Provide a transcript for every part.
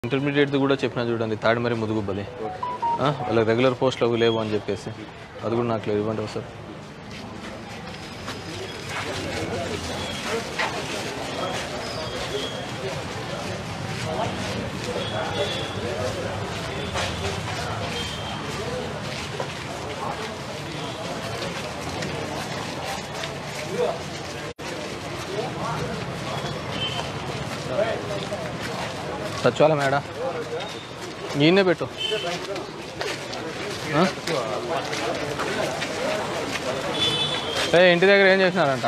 ఇంటర్మీడియట్ది కూడా చెప్పిన చూడండి తాడిమరి ముదుగుబ్బది ఆ, వాళ్ళకి రెగ్యులర్ పోస్టులు అవి లేవు అని చెప్పేసి అది కూడా నాకు లేదు ఇవ్వండి ఒకసారి సచివాలయం మేడా ఈయనే పెట్టు ఆ? ఏ ఇంటి దగ్గర ఏం చేసినారంట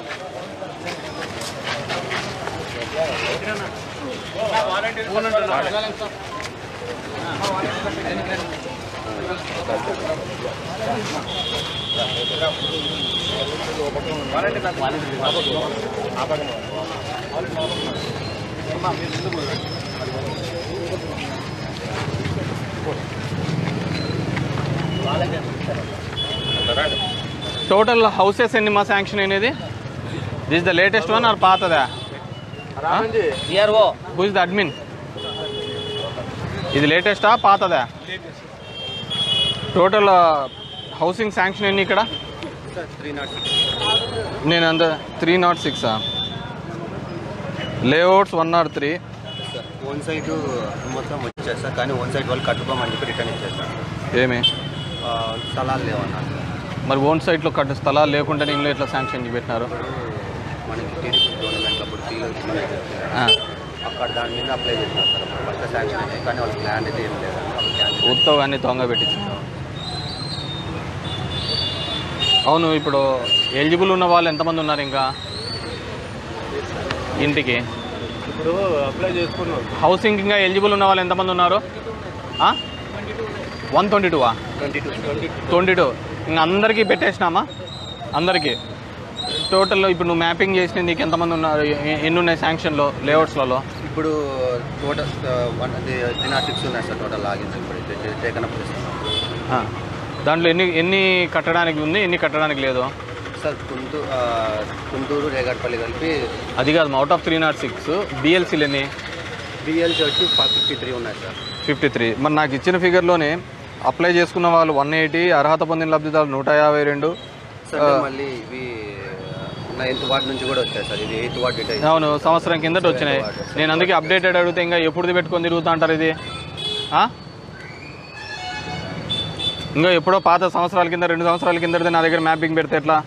టోటల్ హౌసెస్ ఎన్ని మా శాంక్షన్ అయినది this the latest one or పాతదా DRO who is the admin ఇది లేటెస్టా పాతదా టోటల్ హౌసింగ్ శాంక్షన్ ఎన్ని ఇక్కడ త్రీ నాట్ నేను అంత త్రీ నాట్ సిక్సా layouts one nought three sir own side మొత్తం వచ్చేది సార్ కానీ ఓన్ సైడ్ వాళ్ళు కట్టుకోమని చెప్పి రిటర్న్ ఇచ్చేసారు ఏమి ఆ, స్థలాలు లేవన్నారు సార్ మరి ఓన్ సైట్లో కట్టు స్థలాలు లేకుండానే ఇంట్లో ఎట్లా శాంక్షన్ పెట్టినారు మనకి టీడీపీ గవర్నమెంట్ అప్పుడు ఫీల్ ఆ, అక్కడ దాని మీద అప్లై చేసినారు సార్ అప్పుడు ఫస్ట్ శాంక్షన్ అయ్యాయి కానీ వాళ్ళకి ల్యాండ్ అయితే ఏం లేదండి వాళ్ళు క్యాన్సిల్ ఉత్తవ్ అన్ని దొంగ పెట్టించారు అవును ఇప్పుడు ఎలిజిబుల్ ఉన్న వాళ్ళు ఎంతమంది ఉన్నారు ఇంకా ఇంటికి ఇప్పుడు అప్లై చేసుకున్నాం హౌసింగ్ ఇంకా ఎలిజిబుల్ ఉన్న వాళ్ళు ఎంతమంది ఉన్నారు వన్ ట్వంటీ టూవా twenty two twenty twenty two ఇంకా అందరికీ పెట్టేసినామా అందరికీ టోటల్ ఇప్పుడు నువ్వు మ్యాపింగ్ చేసిన నీకు ఎంతమంది ఉన్నారు ఎ- ఎన్ని ఉన్నాయి శాంక్షన్లో లేఅవుట్స్లలో ఇప్పుడు total one three nought six ఉన్నాయి సార్ టోటల్ లాగిన్స్ ఇప్పుడు టేకన్ అప్ చేస్తున్నాం దాంట్లో ఎన్ని ఎన్ని కట్టడానికి ఉంది ఎన్ని కట్టడానికి లేదు సార్ కుంటూ ఆ, కుంటూరు రేగట్పల్లి కలిపి అది కాదు out of three nought six బిఎల్సీలు ఎన్ని బిఎల్సీ వచ్చి ఫిఫ్టీ త్రీ ఉన్నాయి సార్ ఫిఫ్టీ త్రీ మరి నాకు ఇచ్చిన ఫిగర్లోనే అప్లై చేసుకున్న వాళ్ళు వన్ ఎయిటీ అర్హత పొందిన లబ్ధిదారులు నూట యాభై రెండు సార్ మళ్ళీ ఇవి నైన్త్ వార్డ్ నుంచి కూడా వచ్చాయి సార్ ఇది ఎయిత్ వార్డ్ డీటెయిల్ అవును సంవత్సరం కిందట వచ్చినాయి నేను అందుకే అప్డేటెడ్ అడిగితే ఇంకా ఎప్పుడు పెట్టుకొని తిరుగుతా అంటారు ఇది ఆ? ఇంకా ఎప్పుడో పాత సంవత్సరాల కింద రెండు సంవత్సరాల కింద నా దగ్గర మ్యాపింగ్ పెడితే ఎట్లా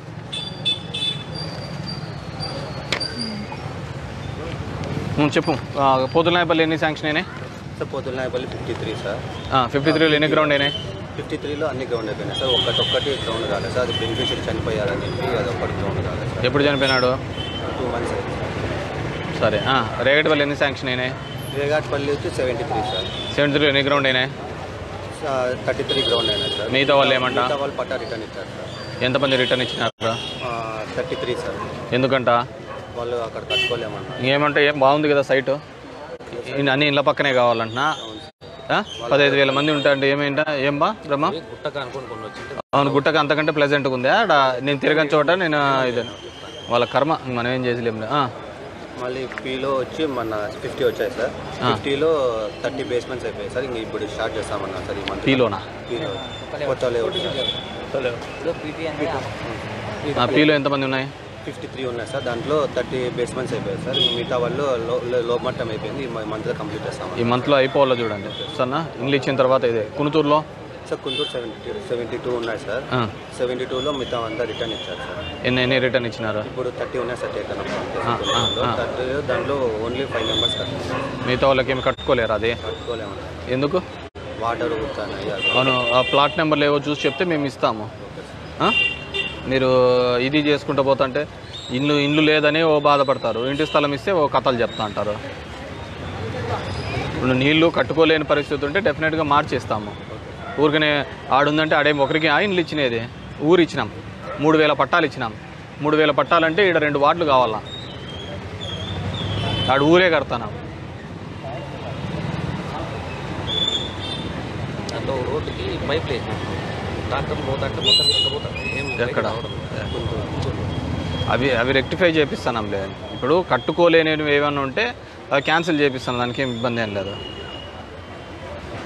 ఉం, చెప్పు పొద్దునాయపల్లి ఎన్ని శాంక్షన్ అయినాయి sir Poddunnayapalli fifty three sir fifty త్రీలో ఎన్ని గ్రౌండ్ అయినాయి ఫిఫ్టీ త్రీలో అన్ని గ్రౌండ్ అయిపోయినాయి సార్ ఒక్కటి ఒక్కటి గ్రౌండ్ కాలేదు సార్ అది బెనిఫిషియరీ చనిపోయారని చెప్పి అది ఒక్కటి గ్రౌండ్ కాలేదు సార్ ఎప్పుడు చనిపోయినాడు టూ మంత్స్ అయింది సరే రేగటిపల్లి ఎన్ని శాంక్షన్ అయినాయి సార్ రేగాట్పల్లి వచ్చి సెవెంటీ త్రీ సార్ సెవెంటీ త్రీలో ఎన్ని గ్రౌండ్ అయినాయి థర్టీ త్రీ గ్రౌండ్ అయినాయి సార్ మిగతా వాళ్ళు ఏమంట మిగతా వాళ్ళు పట్టా రిటర్న్ ఇచ్చారు సార్ ఎంతమంది రిటర్న్ ఇచ్చినారు థర్టీ త్రీ సార్ ఎందుకంట వాళ్ళు అక్కడ కట్టుకోలేమన్నారు ఏమంటే ఏం బాగుంది కదా సైటు ఇన్ని- అన్ని ఇళ్ళ పక్కనే కావాలంటున్నా అవును సార్ ఆ? పదహైదు వేల మంది ఉంటాయంటే ఏమేంటా ఏం బా బ్రహ్మ గుట్టగా అనుకుని కొన్ని వచ్చింది అవును గుట్టకు అంతకంటే ప్లెజెంట్గా ఉంది ఆడ నేను తిరగని చోట నేను ఇది వాళ్ళ కర్మ మనం ఏం చేసలేం మళ్ళీ పీలో వచ్చి మన ఫిఫ్టీ వచ్చాయి సార్ ఆ. ఫిఫ్టీలో థర్టీ బేస్మెంట్స్ అయిపోయాయి సార్ ఇంక ఇప్పుడు స్టార్ట్ చేస్తామన్నా సార్ ఈ మంత్ పీలోనా పీలో కొత్త లేఅవుట్ ఆ, పీలో ఎంతమంది ఉన్నాయి ఫిఫ్టీ త్రీ ఉన్నాయి సార్ దాంట్లో థర్టీ బేస్మెంట్స్ అయిపోయాయి సార్ ఇంక మిగతా వాళ్ళు లో- లో- లో మట్టం అయిపోయింది ఈ మంత్లో కంప్లీట్ ఈ చేస్తామన్నా మంత్లో అయిపోవాలో చూడండి సన్నా ఇల్లు ఇచ్చిన తర్వాత ఇదే కునుతూరులో sir Guntur seventy seventy two ఉన్నాయి సార్ ఆ, సెవెంటీ టూలో మిగతా అంతా రిటర్న్ ఇచ్చారు సార్ ఎన్ని ఎన్ని రిటర్న్ ఇచ్చినారు ఇప్పుడు థర్టీ ఉన్నాయి సార్ టేకన్ ఆ, ఆ, ఆ. థర్టీ దాంట్లో ఓన్లీ ఫైవ్ మెంబర్స్ కట్టుకోవాలి మిగతా వాళ్ళకి ఏమి కట్టుకోలేరు అది కట్టుకోలేమన్నా ఎందుకు వాటర్ కూర్చొని అవును ఆ ప్లాట్ నెంబర్లు ఏవో చూసి చెప్తే మేము ఇస్తాము ఆ? మీరు ఇది చేసుకుంటూ పోతుంటే ఇల్లు ఇల్లు లేదని ఓ బాధపడతారు ఇంటి స్థలం ఇస్తే ఓ కథలు చెప్తా అంటారు ఇప్పుడు నీళ్లు కట్టుకోలేని పరిస్థితి ఉంటే డెఫినెట్గా మార్చేస్తాము ఊరికనే ఆడుందంటే ఆడేం ఒకరికి ఆ ఇండ్లు ఇచ్చినది ఊరు ఇచ్చినాం మూడు వేల పట్టాలు ఇచ్చినాం మూడు వేల పట్టాలంటే ఇక్కడ రెండు వార్డులు కావాలా ఆడు ఊరే కడతాను దాంట్లో రోడ్డుకి పైప్ లేదు ట్రాక్టర్ పోతాంటే మొత్తం తీసుకుపోతాం ఏం ఎక్కడ? గుంటూరు. అవి అవి రెక్టిఫై చేపిస్తానంలే ఇప్పుడు కట్టుకోలేనివి ఏమైనా ఉంటే అవి క్యాన్సిల్ చేపిస్తాను దానికి ఏం ఇబ్బంది ఏం లేదు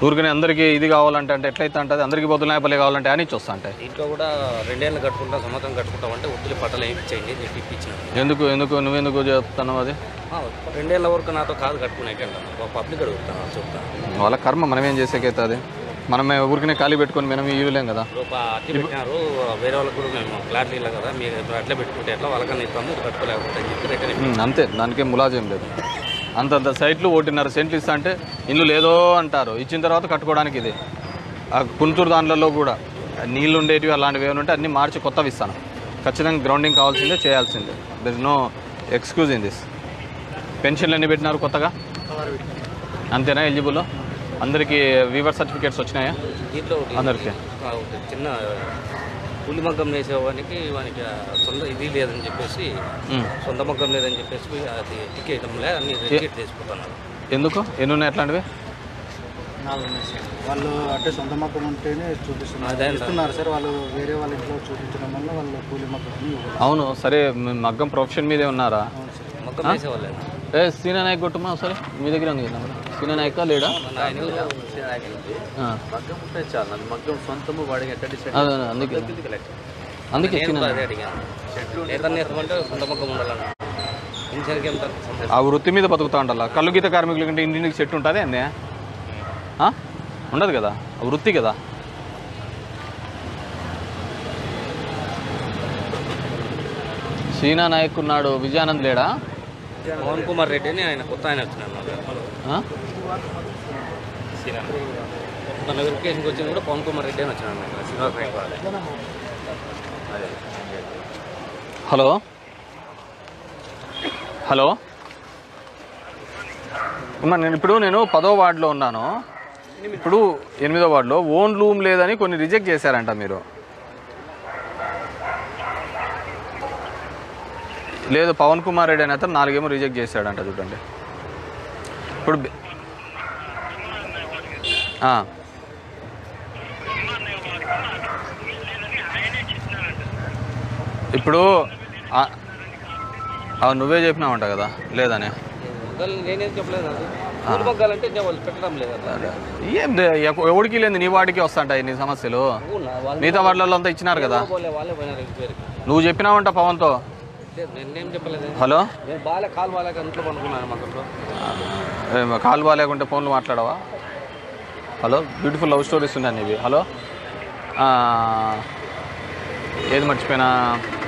ఊరికనే అందరికీ ఇది కావాలంటే అంటే ఎట్లయితే అంటే అందరికీ బొద్దుల నాయపల్లి కావాలంటే అని ఇచ్చి వస్తా అంటే దీంట్లో కూడా రెండేళ్ళు కట్టుకుంటా సంవత్సరం కట్టుకుంటాం అంటే ఒత్తులు పట్టలు వేయించేయండి అని చెప్పి ఇప్పించిన ఎందుకు ఎందుకు నువ్వెందుకు చెప్తున్నావు అది ఆ, రెండేళ్ల వరకు నాతో కాదు కట్టుకునే పబ్లిక్ అడుగుతాను చెప్తాను వాళ్ళ కర్మ మనం ఏం చేసేకైతుంది మనమే ఊరికనే ఖాళీ పెట్టుకొని మనం ఇవ్వలేం కదా రూపా అట్టి పెట్టినారు వేరే వాళ్ళకి కూడా మేము ఫ్లాట్లు ఇల్లు కదా మీరు అట్లా పెట్టుకుంటే ఎట్లా వాళ్ళకన్నా ఇస్తాము మీరు కట్టుకోలేకపోతే అని చెప్పి రిటర్న్ ఉమ్, అంతే దానికేం ములాజేం లేదు అంతంత సైట్లు ఒకటిన్నర సెంట్లు ఇస్తా అంటే ఇల్లు లేదో అంటారు ఇచ్చిన తర్వాత కట్టుకోవడానికి ఇది ఆ కుంటూరు దాంట్లో కూడా నీళ్ళు ఉండేటివి అలాంటివి ఏమైనా ఉంటే అన్నీ మార్చి కొత్తవి ఇస్తాను ఖచ్చితంగా గ్రౌండింగ్ కావాల్సిందే చేయాల్సిందే there is no excuse in this పెన్షన్లు ఎన్ని పెట్టినారు కొత్తగా అంతేనా ఎలిజిబుల్ అందరికీ వీవర్ సర్టిఫికేట్స్ వచ్చినాయా దీంట్లో ఒకటి అందరికీ ఆ, ఒకటి చిన్న కూలి మగ్గం వేసేవానికి వానికి ఆ సొంత ఇది లేదని చెప్పేసి ఉమ్. సొంత మగ్గం లేదని చెప్పేసి అది టికెట్ లే అన్ని రిజెక్ట్ చేసుకుంటున్నారు ఎందుకు ఎన్ని ఉన్నాయి అట్లాంటివి వాళ్ళు అంటే సొంత మొక్కం ఉంటేనే చూపిస్తున్నారు అదే అంట. ఇస్తున్నారు సార్ వాళ్ళు వేరే వాళ్ళ ఇంట్లో చూపించడం వల్ల వాళ్ళు కూలి మొక్కం అవును సరే మీ మగ్గం ప్రొఫెషన్ మీదే ఉన్నారా అవును సార్ మగ్గం వేసేవాళ్ళే ఏ సీనా నాయక్ కొట్టుమా సరే మీ దగ్గర ఉంది కదా నెంబర్. సీనా నాయక లేడా మన ఆయన ఆ. మగ్గం ఉంటే చాలు నన్ను మగ్గం సొంతము వాడికి ఎట్ట డిసైడ్ అదే, అదే, అందుకే అందుకే నేను సీనా కూడా అదే నాయక్. అడిగాను ఏదన్నా వేస్తామంటే సొంత మగ్గం ఉండాలన్న పెన్షన్కి ఏం తక్కువ ఆ వృత్తి మీద బతుకుతా ఉండాల కళ్ళు గీత కార్మికుల కంటే ఇంటికి సెట్ ఉంటుంది అండి ఆ? ఉండదు కదా ఆ వృత్తి కదా సీనా నాయక్ ఉన్నాడు విజయానంద్ లేడా పవన్ కుమార్ రెడ్డి అని ఆయన కొత్త ఆయన వచ్చినారు నాకు. ఆ? మన వెరిఫికేషన్కి వచ్చింది కూడా పవన్ కుమార్ రెడ్డి అని వచ్చినాడు నాకు శ్రీనివాస్ నాయక్ వాళ్ళే. హలో హలో అమ్మా నేను ఇప్పుడు నేను పదో వార్డులో ఉన్నాను ఇప్పుడు ఎనిమిదో వార్డులో ఓన్ రూమ్ లేదని కొన్ని రిజెక్ట్ చేశారంట మీరు లేదు పవన్ కుమార్ రెడ్డి అని అతను నాలుగేమో రిజెక్ట్ చేశాడంట చూడండి ఇప్పుడు బె- ఆ. ఇప్పుడు ఆ- ఆ, నువ్వే చెప్పినావంట కదా లేదని మగ్గాలు నేనేం చెప్పలేదు అది కూలి మగ్గాలంటే ఇంకా వాళ్ళు పెట్టడం లేదు అట్లా ఏం దే- ఎవ- ఎవడికి లేదు నీ వాడికి వస్తాంటాయి నీ సమస్యలు అవునా? వాళ్ళు మిగతా వాళ్ళలో అంతా ఇచ్చినారు కదా పోలే వాళ్ళే పోయినారు ఎంక్వైరీకి నువ్వు చెప్పినావంట పవన్తో లేదు నేనేం చెప్పలేదు హలో నేను బాగా కాలు బాగాలేక ఇంట్లో పనుకున్నాను మా ఇంట్లో ఏం, కాల్ బాగాలేకుంటే ఫోన్లు మాట్లాడవా హలో బ్యూటిఫుల్ లవ్ స్టోరీస్ ఉన్నాయి నీవి హలో ఆ, ఏది మర్చిపోయినా